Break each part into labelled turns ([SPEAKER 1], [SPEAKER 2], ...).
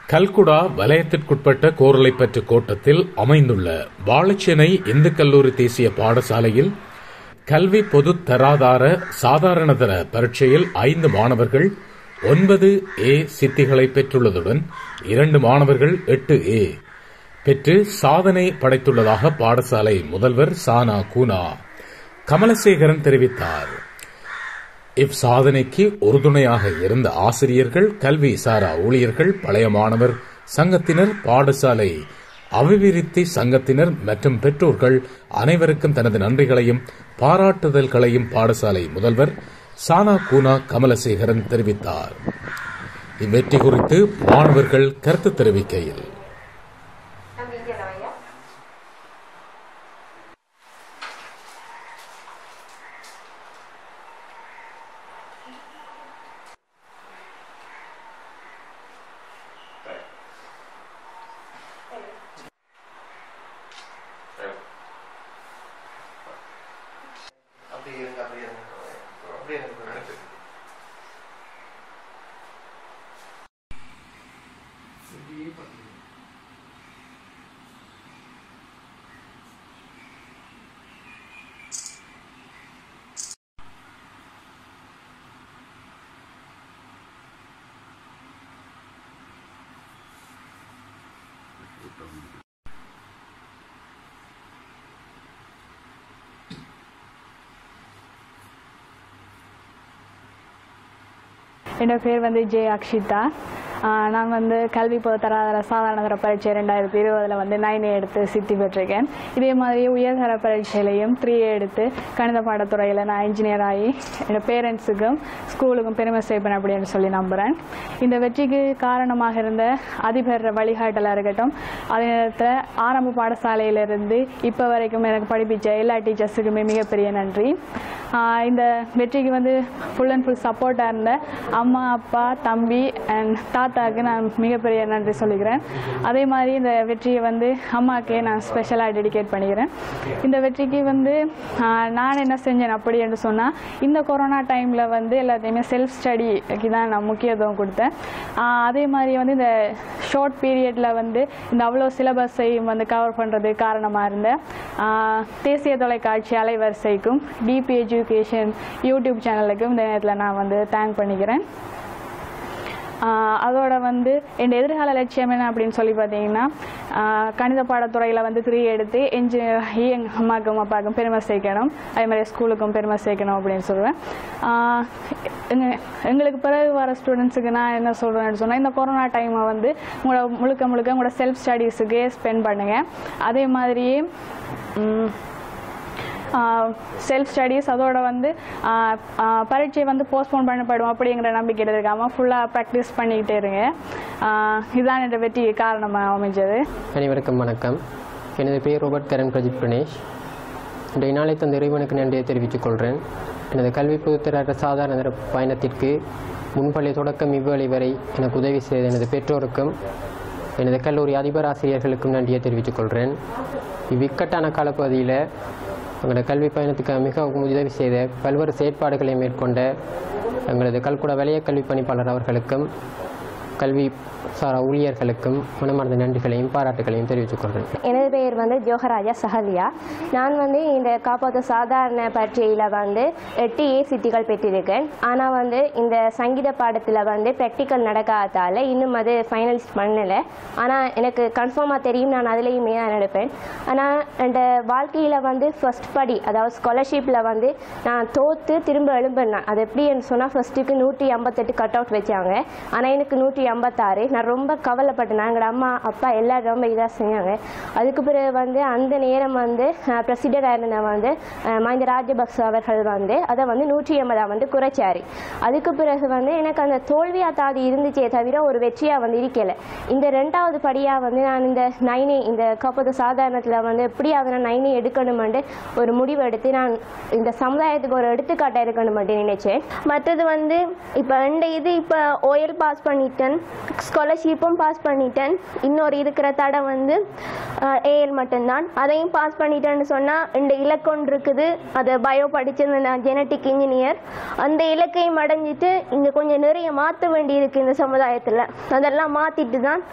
[SPEAKER 1] கல்குடா வலயத்திற்குட்பட்ட கோரளைப்பற்று கோட்டத்தில் அமைந்துள்ள வாழைச்சேனை இந்து கல்லூரி தேசிய பாடசாலையில் கல்வி பொதுத் தராதார சாதாரணதர பரீட்சையில் ஐந்து மாணவர்கள் ஒன்பது ஏ சித்திகளை பெற்றுள்ளதுடன் இரண்டு மாணவர்கள் எட்டு ஏ பெற்று சாதனை படைத்துள்ளதாக பாடசாலை முதல்வர் சானா கூனா கமலசேகரன் தெரிவித்தார் இவ்சாதனைக்கு உறுதுணையாக இருந்த ஆசிரியர்கள் கல்வி சாரா ஊழியர்கள் பழைய மாணவர் சங்கத்தினர் பாடசாலை அபிவிருத்தி சங்கத்தினர் மற்றும் பெற்றோர்கள் அனைவருக்கும் தனது நன்றிகளையும் பாராட்டுதல்களையும் பாடசாலை முதல்வர் சானா கூனா கமலசேகரன் தெரிவித்தார் இவ்வெற்றி குறித்து மாணவர்கள் கருத்து தெரிவிக்கையில்
[SPEAKER 2] அப்படியே இருங்க அப்படியே இருங்க அப்படியே இருங்க
[SPEAKER 3] என்னோட பேர் வந்து ஜே அக்ஷிதா ஆஹ் நான் வந்து கல்வி பொதுத்தராதர சாதாரணதர பரீட்சை ரெண்டாயிரத்தி இருபதில் வந்து நைன் எடுத்து சித்தி பெற்றிருக்கேன் இதே மாதிரி உயர்தர பரீட்சையிலையும் த்ரீ எடுத்து கணித பாடத்துறையில் நான் இன்ஜினியர் ஆகி என்னோட பேரண்ட்ஸுக்கும் ஸ்கூலுக்கும் பெருமை சேர்ப்பேன் அப்படின்னு சொல்லி நம்புகிறேன் இந்த வெற்றிக்கு காரணமாக இருந்த அதிபர் வழிகாட்டலாக இருக்கட்டும் அதே நேரத்தில் ஆரம்ப பாடசாலையிலிருந்து இப்போ வரைக்கும் எனக்கு படிப்பிச்ச எல்லா டீச்சர்ஸுக்குமே மிகப்பெரிய நன்றி ஆஹ் இந்த வெற்றிக்கு வந்து ஃபுல் அண்ட் ஃபுல் சப்போர்ட்டாக இருந்த அம்மா அப்பா தம்பி அண்ட் தாத்தாவுக்கு நான் மிகப்பெரிய நன்றி சொல்லிக்கிறேன் அதே மாதிரி இந்த வெற்றியை வந்து அம்மாக்கே நான் ஸ்பெஷலாக டெடிகேட் பண்ணிக்கிறேன் இந்த வெற்றிக்கு வந்து ஆஹ் நான் என்ன செஞ்சேன் அப்படி என்று சொன்னால் இந்த கொரோனா டைமில் வந்து எல்லாத்தையுமே செல்ஃப் ஸ்டடிக்கு தான் நான் முக்கியத்துவம் கொடுத்தேன் ஆஹ் அதே மாதிரி வந்து இந்த ஷார்ட் பீரியடில் வந்து இந்த அவ்வளோ சிலபஸையும் வந்து கவர் பண்ணுறது காரணமாக இருந்த ஆஹ் தேசிய தொலைக்காட்சி அலைவரிசைக்கும் டிபி எஜுகேஷன் யூடியூப் சேனலுக்கும் இந்த நேரத்தில் நான் வந்து தேங்க் பண்ணிக்கிறேன் ஆஹ் அதோட வந்து என் எதிர்கால லட்சியம் என்ன அப்படின்னு சொல்லி பார்த்தீங்கன்னா ஆஹ் கணித பாடத்துறையில் வந்து த்ரீ எடுத்து என்ஜினியர் ஆகி எங்கள் அம்மாவுக்கும் அப்பாவுக்கும் பெருமை சேர்க்கணும் அதே மாதிரி ஸ்கூலுக்கும் பெருமை சேர்க்கணும் அப்படின்னு சொல்லுவேன் ஆஹ் எங்க- எங்களுக்கு பிறகு வர ஸ்டூடெண்ட்ஸுக்கு நான் என்ன சொல்கிறேன்னு சொன்னால் இந்த கொரோனா டைமை வந்து உங்களோட முழுக்க முழுக்க உங்களோட செல்ஃப் ஸ்டடீஸுக்கே ஸ்பெண்ட் பண்ணுங்கள் அதே மாதிரியே ம், செல்ஃப் ஸ்டடீஸ் அதோட வந்து ஆஹ் ஆஹ் பரீட்சை வந்து போஸ்ட்போன் பண்ணப்படும் அப்படிங்கிற நம்பிக்கை இருக்காமல் ஃபுல்லாக ப்ராக்டிஸ் பண்ணிக்கிட்டே இருங்க ஆஹ் இதுதான் என்ற வெற்றிக்கு காரணமாக அமைஞ்சது
[SPEAKER 4] அனைவருக்கும் வணக்கம் எனது பெயர் ரோபர்ட் கரண் பிரஜித் பிரணேஷ் இன்றைய நாளை தந்த இறைவனுக்கு நன்றியை தெரிவித்துக் கொள்கிறேன் எனது கல்வி பொதுத்தர சாதாரண தர பயணத்திற்கு முன்பள்ளி தொடக்கம் இவ்வழி வரை எனக்கு உதவி செய்த எனது பெற்றோருக்கும் எனது கல்லூரி அதிபர் ஆசிரியர்களுக்கும் நன்றியை தெரிவித்துக் கொள்கிறேன் இவ்விக்கட்டான காலப்பகுதியில் எங்களது கல்வி பயணத்துக்கு மிகவும் உதவி செய்த பல்வேறு செயற்பாடுகளை மேற்கொண்ட எங்களது கல்குட வலய கல்வி பணிப்பாளர் அவர்களுக்கும் கல்வி சாரா ஊழியர்களுக்கும் மனமார்ந்த நன்றிகளையும் பாராட்டுகளையும் தெரிவித்துக் கொள்கிறேன்
[SPEAKER 5] எனது பெயர் வந்து ஜோகராஜா சஹலியா நான் வந்து இந்த காப்பாற்று சாதாரண பரீட்சையில் வந்து எட்டு ஏ சிட்டிகள் பெற்றிருக்கேன் ஆனால் வந்து இந்த சங்கீத பாடத்தில் வந்து ப்ராக்டிக்கல் நடக்காததால் இன்னும் அது ஃபைனலிஸ்ட் பண்ணலை ஆனால் எனக்கு கன்ஃபார்மாக தெரியும் நான் அதுலேயுமே தான் நடப்பேன் ஆனால் என் வாழ்க்கையில் வந்து ஃபர்ஸ்ட் படி அதாவது ஸ்காலர்ஷிப்பில் வந்து நான் தோற்று திரும்ப எழும்பினேன் அது எப்படின்னு சொன்னால் ஃபர்ஸ்ட்டுக்கு நூற்றி ஐம்பத்தெட்டு கட் அவுட் வச்சாங்க ஆனால் எனக்கு நூற்றி ஐம்பத்தாறு நான் ரொம்ப கவலைப்பட்டேன் எங்களோட அம்மா அப்பா எல்லாரும் ரொம்ப இதாக செஞ்சாங்க அதுக்கு பிறகு வந்து அந்த நேரம் வந்து பிரசிடென்ட் இருந்த வந்து அஹ், மஹிந்த ராஜபக்ச அவர்கள் வந்து அதை வந்து நூற்றி எண்பதா வந்து குறைச்சாரு அதுக்கு பிறகு வந்து எனக்கு அந்த தோல்வியா தாதி இருந்துச்சே தவிர ஒரு வெற்றியா வந்து இருக்கல இந்த ரெண்டாவது படியா வந்து நான் இந்த நைனே இந்த காப்பது சாதாரணத்தில் வந்து எப்படியாவது நான் நைனே எடுக்கணுமெண்டு ஒரு முடிவு எடுத்து நான் இந்த சமுதாயத்துக்கு ஒரு எடுத்துக்காட்டாக இருக்கணுமெண்டு நினைச்சேன்
[SPEAKER 6] மற்றது வந்து இப்போ இந்த இது இப்போ ஓஎல் பாஸ் பண்ணிட்டேன்
[SPEAKER 5] பண்ணிட்டேன் ஸ்காலர்ஷிப்பும் பாஸ் பண்ணிட்டேன் இன்னொரு இருக்கிற தடை வந்து ஏஎல் மட்டும்தான் அதையும் பாஸ் பண்ணிட்டேன்னு சொன்னால் இந்த இலக்கொன்று இருக்குது அதை பயோ படிச்சது நான் ஜெனட்டிக் இன்ஜினியர் அந்த இலக்கையும் அடைஞ்சிட்டு இங்கே கொஞ்சம் நிறைய மாற்ற வேண்டியிருக்கு இந்த சமுதாயத்தில் அதெல்லாம் மாற்றிட்டு தான்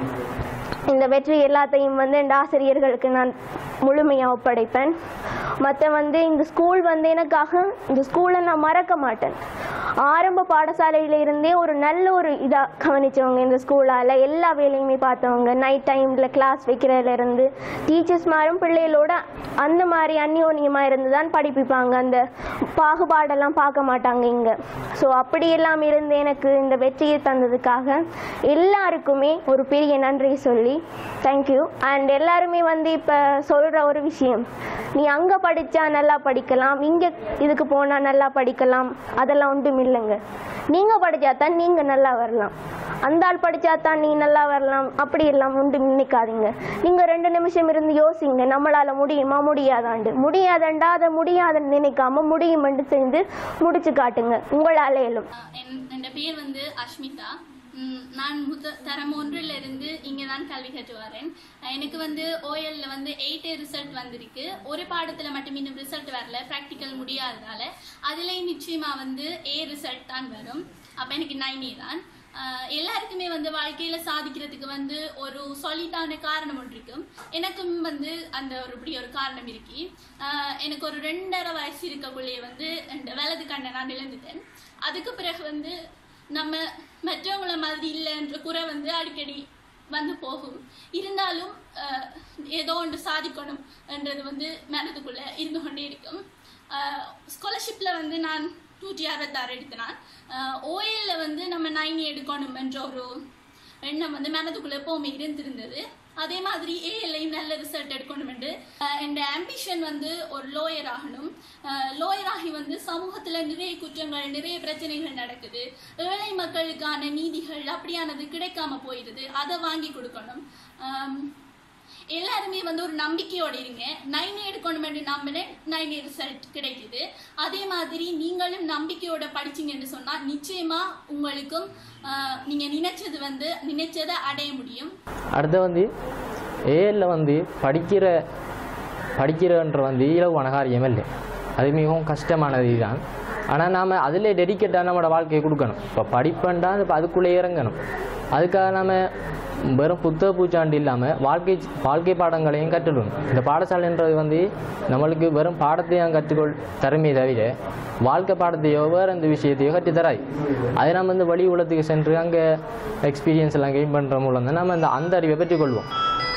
[SPEAKER 5] இந்த வெற்றி எல்லாத்தையும் வந்து இந்த ஆசிரியர்களுக்கு நான் முழுமையாக ஒப்படைப்பேன் மற்ற வந்து இந்த ஸ்கூல் வந்து எனக்காக இந்த ஸ்கூலை நான் மறக்க மாட்டேன் ஆரம்ப பாடசாலையில இருந்தே ஒரு நல்ல ஒரு இதாக கவனிச்சவங்க இந்த ஸ்கூலால் எல்லா வேலையுமே பார்த்தவங்க நைட் டைமில் கிளாஸ் வைக்கிறதுல இருந்து டீச்சர்ஸ் மாரும் பிள்ளைகளோட அந்த மாதிரி அந்யோன்யமாக இருந்து தான் படிப்பிப்பாங்க அந்த பாகுபாடெல்லாம் பார்க்க மாட்டாங்க இங்கே ஸோ அப்படியெல்லாம் இருந்து எனக்கு இந்த வெற்றியை தந்ததுக்காக எல்லாருக்குமே ஒரு பெரிய நன்றி சொல்லி தேங்க்யூ அண்ட் எல்லாருமே வந்து இப்போ சொல்கிற ஒரு விஷயம் நீ அங்கே படித்தா நல்லா படிக்கலாம் இங்கே இதுக்கு போனால் நல்லா படிக்கலாம் அதெல்லாம் ஒன்றும் இல்லைங்க நீங்கள் படித்தா தான் நீங்கள் நல்லா வரலாம் அந்த ஆள் படித்தா தான் நீ நல்லா வரலாம் அப்படி எல்லாம் உண்டு நினைக்காதீங்க நீங்கள் ரெண்டு நிமிஷம் இருந்து யோசிங்க நம்மளால் முடியுமா முடியாதாண்டு முடியாதண்டா அதை முடியாதுன்னு நினைக்காம முடியுமென்று தெரிந்து முடிச்சு காட்டுங்க உங்களால் இயலும்
[SPEAKER 6] என் என் பேர் வந்து அஷ்மிதா ம், நான் முத தரம் ஒன்றில் இருந்து இங்கே தான் கல்வி கற்று வரேன் எனக்கு வந்து ஓஎல்ல வந்து எயிட் ரிசல்ட் வந்திருக்கு ஒரு பாடத்தில் மட்டும் இன்னும் ரிசல்ட் வரல ப்ராக்டிக்கல் முடியாததால அதுலேயும் நிச்சயமாக வந்து ஏ ரிசல்ட் தான் வரும் அப்போ எனக்கு நைனே தான் ஆஹ் எல்லாருக்குமே வந்து வாழ்க்கையில சாதிக்கிறதுக்கு வந்து ஒரு சொலிட்டான காரணம் ஒன்று இருக்கும் எனக்கும் வந்து அந்த ஒரு இப்படி ஒரு காரணம் இருக்கு ஆஹ் எனக்கு ஒரு ரெண்டரை வயசு இருக்கக்குள்ளேயே வந்து இந்த வலது கண்ணை நான் இழந்துட்டேன் அதுக்கு பிறகு வந்து நம்ம மற்றவங்கள மாதிரி இல்லைன்ற குறை வந்து அடிக்கடி வந்து போகும் இருந்தாலும் ஆஹ் ஏதோ ஒன்று சாதிக்கணும் என்றது வந்து மனதுக்குள்ள இருந்து கொண்டே இருக்கும் ஸ்காலர்ஷிப்ல வந்து நான் நூற்றி அறுபத்தாறு எடுத்தினான் ஓஎல்ல வந்து நம்ம நைன் எடுக்கணும் என்ற ஒரு எண்ணம் வந்து மனதுக்குள்ள எப்பவுமே இருந்திருந்தது அதே மாதிரி ஏஎல்லையும் நல்ல ரிசல்ட் எடுக்கணும் என்று அஹ், என் ஆம்பிஷன் வந்து ஒரு லோயர் ஆகணும் லோயர் ஆகி வந்து சமூகத்துல நிறைய குற்றங்கள் நிறைய பிரச்சனைகள் நடக்குது ஏழை மக்களுக்கான நீதிகள் அப்படியானது கிடைக்காம போயிடுது அதை வாங்கி கொடுக்கணும் ஆம், எல்லாருமே வந்து ஒரு நம்பிக்கையோட இருங்க நைன் எடுக்கணும் என்று நம்பினேன் நைன் ரிசல்ட் கிடைக்குது அதே மாதிரி நீங்களும் நம்பிக்கையோட படிச்சீங்கன்னு சொன்னா நிச்சயமா உங்களுக்கும் ஆஹ், நீங்க நினைச்சது வந்து நினைச்சதை அடைய முடியும்
[SPEAKER 7] அடுத்து வந்து ஏஎல்ல வந்து படிக்கிற படிக்கிறன்ற வந்து இலவான காரியம் இல்லை அது மிகவும் கஷ்டமானது தான் ஆனால் நாம் அதில் டெடிக்கேட்டாக நம்மளோட வாழ்க்கையை கொடுக்கணும் இப்போ படிப்பண்டா இப்போ அதுக்குள்ளே இறங்கணும் அதுக்காக நம்ம வெறும் புத்தக பூச்சாண்டு இல்லாமல் வாழ்க்கை வாழ்க்கை பாடங்களையும் கற்றுடணும் இந்த பாடசாலைன்றது வந்து நம்மளுக்கு வெறும் பாடத்தையும் கற்றுக்கொள் தருமே தவிர வாழ்க்கை பாடத்தையோ வேறு எந்த விஷயத்தையோ கற்றுத்தராது அதை நம்ம வந்து வழி உலகத்துக்கு சென்று அங்கே எக்ஸ்பீரியன்ஸ் எல்லாம் கெயின் பண்ணுற மூலம் தான் நம்ம அந்த அந்த அறிவை பெற்றுக்கொள்வோம்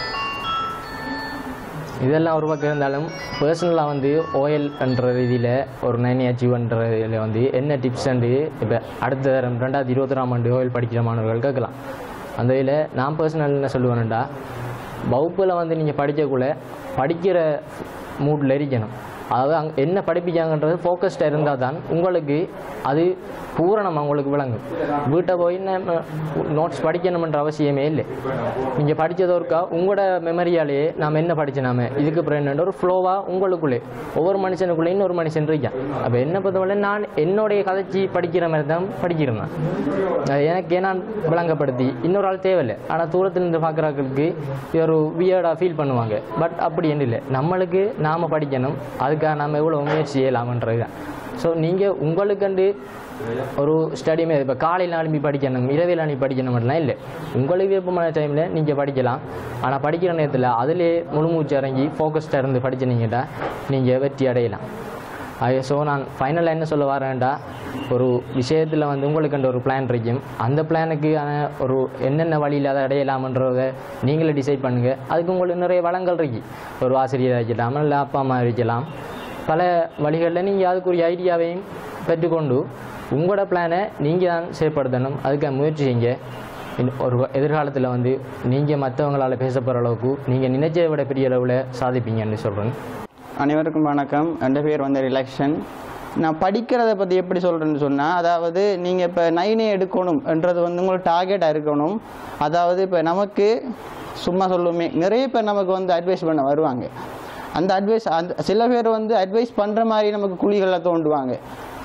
[SPEAKER 7] இதெல்லாம் ஒரு பக்கம் இருந்தாலும் பர்சனலாக வந்து ஓஎல் என்ற ரீதியில் ஒரு நைன் அச்சீவ் என்ற இதில் வந்து என்ன டிப்ஸ் அண்டு இப்போ அடுத்த தரம் ரெண்டாயிரத்தி இருபத்தொராம் ஆண்டு ஓஎல் படிக்கிற மாணவர்கள் கேட்கலாம் அந்த இதில் நான் பர்சனல் என்ன சொல்லுவேன்டா வகுப்பில் வந்து நீங்கள் படிக்கக்குள்ள படிக்கிற மூடில் இருக்கணும் அதாவது அங்கே என்ன படிப்பிக்காங்கன்றது ஃபோக்கஸ்டாக இருந்தால் தான் உங்களுக்கு அது பூரணமாக உங்களுக்கு விளங்கும் வீட்டை போய் நம்ம நோட்ஸ் படிக்கணுமன்ற அவசியமே இல்லை நீங்கள் படித்தது ஒருக்கா உங்களோட மெமரியாலேயே நாம் என்ன படிச்சனாம இதுக்கு அப்புறம் என்னன்ற ஒரு ஃப்ளோவாக உங்களுக்குள்ளே ஒவ்வொரு மனுஷனுக்குள்ளே இன்னொரு மனுஷன் இருக்கான் அப்போ என்ன பொறுத்தவரை நான் என்னுடைய கதைச்சி படிக்கிற மாதிரி தான் படிக்கிறேன் நான். அது எனக்கு நான் விளங்கப்படுத்தி இன்னொரு ஆள் தேவையில்லை ஆனால் தூரத்தில் இருந்து பார்க்குறாக்களுக்கு இது ஒரு வியர்டாக ஃபீல் பண்ணுவாங்க பட் அப்படி என்ன இல்லை நம்மளுக்கு நாம் படிக்கணும் அதுக்காக நாம் எவ்வளோ முயற்சி செய்யலாமன்றது தான் ஸோ நீங்கள் உங்களுக்கண்டு ஒரு ஸ்டடியுமே இப்போ காலையில் அனுப்பி படிக்கணும் இரவில் அனுப்பி படிக்கணும்லாம் இல்லை உங்களுக்கு விருப்பமான டைமில் நீங்கள் படிக்கலாம் ஆனால் படிக்கிற நேரத்தில் அதிலே முழு மூச்சு இறங்கி ஃபோக்கஸ்டாக இருந்து படிச்சினீங்கன்னா நீங்கள் வெற்றி அடையலாம் அது ஸோ நான் ஃபைனலாக என்ன சொல்ல வரேன்டா ஒரு விஷயத்தில் வந்து உங்களுக்குன்ற ஒரு பிளான் இருக்கும் அந்த பிளானுக்கு ஒரு என்னென்ன வழியில் அதை அடையலாமன்றத நீங்களே டிசைட் பண்ணுங்கள் அதுக்கு உங்களுக்கு நிறைய வளங்கள் இருக்கு ஒரு ஆசிரியராக இருக்கலாம் இல்லை அப்பா அம்மா இருக்கலாம் பல வழிகளில் நீங்கள் அதுக்குரிய ஐடியாவையும் பெற்றுக்கொண்டு உங்களோட பிளானை நீங்கள் தான் செயற்படுத்தணும் அதுக்கு முயற்சி செய்யுங்க இன்னும் ஒரு எதிர்காலத்தில் வந்து நீங்கள் மற்றவங்களால் பேசப்படுற அளவுக்கு நீங்கள் நினைச்சதை விட பெரிய அளவில் சாதிப்பீங்கன்னு சொல்கிறேன்
[SPEAKER 8] அனைவருக்கும் வணக்கம் என் பேர் வந்து ரிலாக்ஷன் நான் படிக்கிறத பற்றி எப்படி சொல்கிறேன்னு சொன்னால் அதாவது நீங்கள் இப்போ நைனே எடுக்கணும் என்றது வந்து உங்களுக்கு டார்கெட்டாக இருக்கணும் அதாவது இப்போ நமக்கு சும்மா சொல்லுவோமே நிறைய பேர் நமக்கு வந்து அட்வைஸ் பண்ண வருவாங்க அந்த அட்வைஸ் அந்த சில பேர் வந்து அட்வைஸ் பண்ணுற மாதிரி நமக்கு குழிகளை தோண்டுவாங்க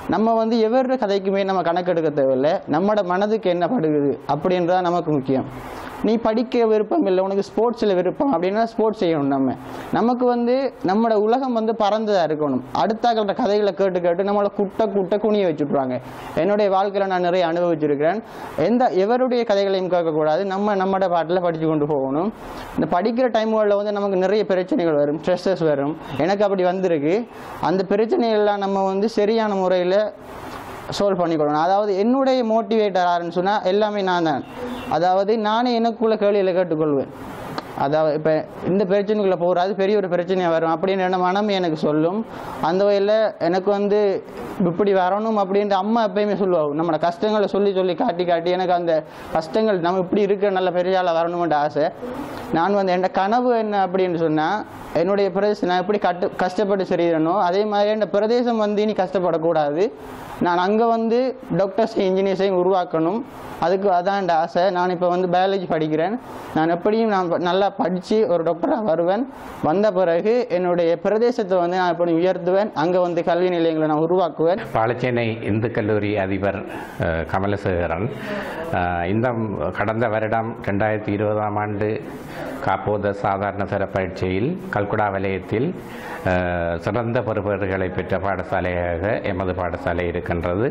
[SPEAKER 8] நம்ம வந்து எவரோட கதைக்குமே நம்ம கணக்கெடுக்க தேவையில்லை நம்மளோட மனதுக்கு என்ன படுகுது அப்படின்றதான் நமக்கு முக்கியம் நீ படிக்க விருப்பம் இல்லை உனக்கு ஸ்போர்ட்ஸில் விருப்பம் அப்படின்னா ஸ்போர்ட்ஸ் செய்யணும் நம்ம நமக்கு வந்து நம்மளோட உலகம் வந்து பறந்ததாக இருக்கணும் அடுத்தாக்கள கதைகளை கேட்டு கேட்டு நம்மளை குட்ட குட்ட குனிய வச்சுட்ருவாங்க என்னுடைய வாழ்க்கையில் நான் நிறைய அனுபவிச்சிருக்கிறேன் எந்த எவருடைய கதைகளையும் கேட்கக்கூடாது நம்ம நம்மளோட பாட்டில் படித்து கொண்டு போகணும் இந்த படிக்கிற டைம்களில் வந்து நமக்கு நிறைய பிரச்சனைகள் வரும் ஸ்ட்ரெஸ்ஸஸ் வரும் எனக்கு அப்படி வந்திருக்கு அந்த பிரச்சனைகள்லாம் நம்ம வந்து சரியான முறையில் சால்வ் பண்ணிக்கொள்ளணும் அதாவது என்னுடைய மோட்டிவேட்டர் யாருன்னு சொன்னால் எல்லாமே நான் தான் அதாவது நானே எனக்குள்ள கேள்வியில் கேட்டுக்கொள்வேன் அதாவது இப்போ இந்த பிரச்சனைக்குள்ளே போகிறாது பெரிய ஒரு பிரச்சனையாக வரும் அப்படின்னு என்ன மனம் எனக்கு சொல்லும் அந்த வகையில் எனக்கு வந்து இப்படி வரணும் அப்படின்ட்டு அம்மா எப்பயுமே சொல்லுவாங்க நம்மளோட கஷ்டங்களை சொல்லி சொல்லி காட்டி காட்டி எனக்கு அந்த கஷ்டங்கள் நம்ம இப்படி இருக்க நல்ல பெரிய ஆளாக வரணுமென்ற ஆசை நான் வந்து என் கனவு என்ன அப்படின்னு சொன்னால் என்னுடைய பிரதேசம் நான் எப்படி கட்டு கஷ்டப்பட்டு செய்கிறேனோ அதே மாதிரி என் பிரதேசம் வந்து இனி கஷ்டப்படக்கூடாது நான் அங்கே வந்து டாக்டர்ஸையும் இன்ஜினியர்ஸையும் உருவாக்கணும் அதுக்கு அதான் என் ஆசை நான் இப்போ வந்து பயாலஜி படிக்கிறேன் நான் எப்படியும் நான் ப- நல்லா படித்து ஒரு டாக்டராக வருவேன் வந்த பிறகு என்னுடைய பிரதேசத்தை வந்து நான் எப்படி உயர்த்துவேன் அங்கே வந்து கல்வி நிலையங்களை நான் உருவாக்குவேன்
[SPEAKER 9] பாலச்சேனை இந்து கல்லூரி அதிபர் அஹ், கமலசேகரன் அஹ், இந்த கடந்த வருடம் ரெண்டாயிரத்தி இருபதாம் ஆண்டு காப்போத சாதாரண தர பரீட்சையில் கல்குடா வலயத்தில் அஹ், சிறந்த பெறுபேறுகளை பெற்ற பாடசாலையாக எமது பாடசாலை இருக்கின்றது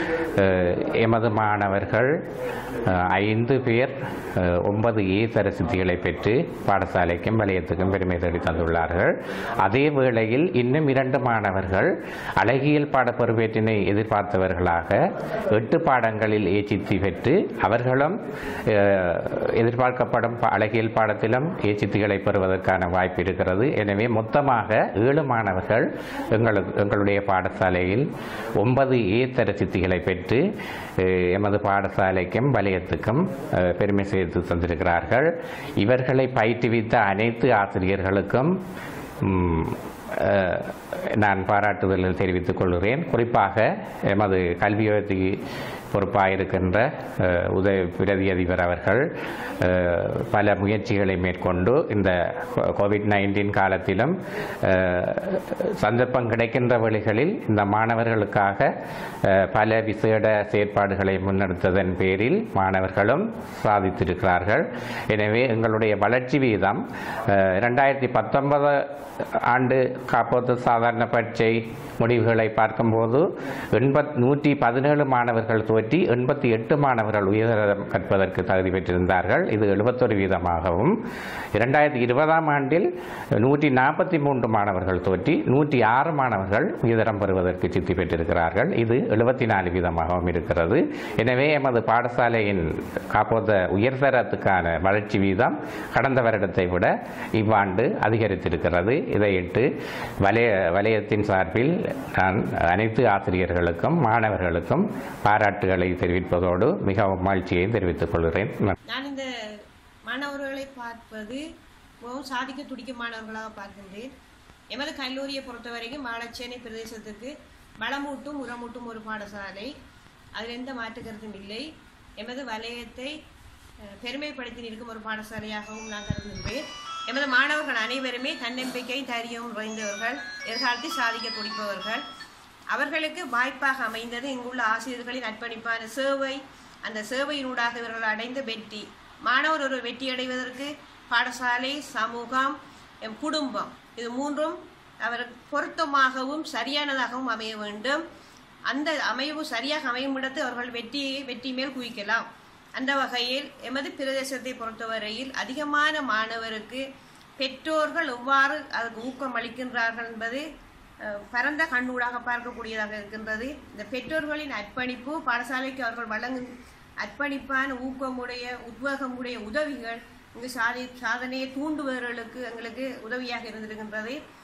[SPEAKER 9] அஹ், எமது மாணவர்கள் அஹ், ஐந்து பேர் அஹ், ஒன்பது ஏ தர சித்திகளை பெற்று பாடசாலைக்கும் வலயத்துக்கும் பெருமை தேடி தந்துள்ளார்கள் அதே வேளையில் இன்னும் இரண்டு மாணவர்கள் அழகியல் பாட பெறுபேற்றினை எதிர்பார்த்தவர்களாக எட்டு பாடங்களில் ஏச்சித்தி பெற்று அவர்களும் அஹ், எதிர்பார்க்கப்படும் பா- அழகியல் பாடத்திலும் ஏச்சித்திகளை பெறுவதற்கான வாய்ப்பு இருக்கிறது எனவே மொத்தமாக ஏழு மாணவர்கள் எங்களது எங்களுடைய பாடசாலையில் ஒன்பது ஏ தர சித்திகளை பெற்று அஹ், எமது பாடசாலைக்கும் வலயத்துக்கும் அஹ், பெருமை சேர்த்து தந்திருக்கிறார்கள் இவர்களை பயிற்றுவித்த அனைத்து ஆசிரியர்களுக்கும் ம், அஹ், நான் பாராட்டுதல்கள் தெரிவித்துக் கொள்கிறேன் குறிப்பாக எமது கல்வி உயர்த்தி பொறுப்பாக இருக்கின்ற அஹ், உதவி பிரதி அதிபர் அவர்கள் அஹ், பல முயற்சிகளை மேற்கொண்டு இந்த கோ- கோவிட் நைன்டீன் காலத்திலும் அஹ், சந்தர்ப்பம் கிடைக்கின்ற வழிகளில் இந்த மாணவர்களுக்காக அஹ், பல விசேட செயற்பாடுகளை முன்னெடுத்ததன் பேரில் மாணவர்களும் சாதித்திருக்கிறார்கள் எனவே எங்களுடைய வளர்ச்சி வீதம் இரண்டாயிரத்தி பத்தொன்பது ஆண்டு காப்போத்து சாதாரண பரீட்சை முடிவுகளை பார்க்கும்போது எண்பத் நூற்றி பதினேழு மாணவர்கள் தோற்றி எண்பத்தி எட்டு மாணவர்கள் உயர்தரம் கற்பதற்கு தகுதி பெற்றிருந்தார்கள் இது எழுபத்தொரு வீதமாகவும் இரண்டாயிரத்தி இருபதாம் ஆண்டில் நூற்றி நாற்பத்தி மூன்று மாணவர்கள் தோற்றி நூற்றி ஆறு மாணவர்கள் உயர்தரம் பெறுவதற்கு சித்தி பெற்றிருக்கிறார்கள் இது எழுபத்தி நாலு வீதமாகவும் இருக்கிறது எனவே எமது பாடசாலையின் காப்போத உயர்தரத்துக்கான வளர்ச்சி வீதம் கடந்த வருடத்தை விட இவ்வாண்டு அதிகரித்திருக்கிறது இதையிட்டு வலய வலயத்தின் சார்பில் நான் அனைத்து ஆசிரியர்களுக்கும் மாணவர்களுக்கும் பாராட்டுகளை தெரிவிப்பதோடு மிகவும் மகிழ்ச்சியை தெரிவித்துக் கொள்கிறேன்
[SPEAKER 10] நான் இந்த மாணவர்களை பார்ப்பது மிகவும் சாதிக்க துடிக்கும் மாணவர்களாக பார்க்கின்றேன் எமது கல்லூரியை பொறுத்தவரைக்கும் வாழச்சேனை பிரதேசத்துக்கு வளமூட்டும் உரமூட்டும் ஒரு பாடசாலை அதில் எந்த மாற்று கருத்தும் இல்லை எமது வலயத்தை அஹ், பெருமைப்படுத்தி நிற்கும் ஒரு பாடசாலையாகவும் நான் கருதுகின்றேன் எமது மாணவர்கள் அனைவருமே தன்னம்பிக்கை தைரியம் நிறைந்தவர்கள் எதிர்காலத்தில் சாதிக்க துடிப்பவர்கள் அவர்களுக்கு வாய்ப்பாக அமைந்தது இங்குள்ள ஆசிரியர்களின் அர்ப்பணிப்பான சேவை அந்த சேவையினூடாக இவர்கள் அடைந்த வெற்றி மாணவர் ஒரு வெற்றி அடைவதற்கு பாடசாலை சமூகம் எம் குடும்பம் இது மூன்றும் அவர் பொருத்தமாகவும் சரியானதாகவும் அமைய வேண்டும் அந்த அமைவு சரியாக அமையும் இடத்து அவர்கள் வெற்றியை வெற்றி மேல் குவிக்கலாம் அந்த வகையில் எமது பிரதேசத்தை பொறுத்தவரையில் அதிகமான மாணவருக்கு பெற்றோர்கள் எவ்வாறு அதுக்கு ஊக்கம் அளிக்கின்றார்கள் என்பது அஹ், பரந்த கண்ணூடாக பார்க்கக்கூடியதாக இருக்கின்றது இந்த பெற்றோர்களின் அர்ப்பணிப்பு பாடசாலைக்கு அவர்கள் வழங்கும் அர்ப்பணிப்பான ஊக்கமுடைய உத்வேகமுடைய உதவிகள் இங்கு சாதி சாதனையை தூண்டுபவர்களுக்கு எங்களுக்கு உதவியாக இருந்திருக்கின்றது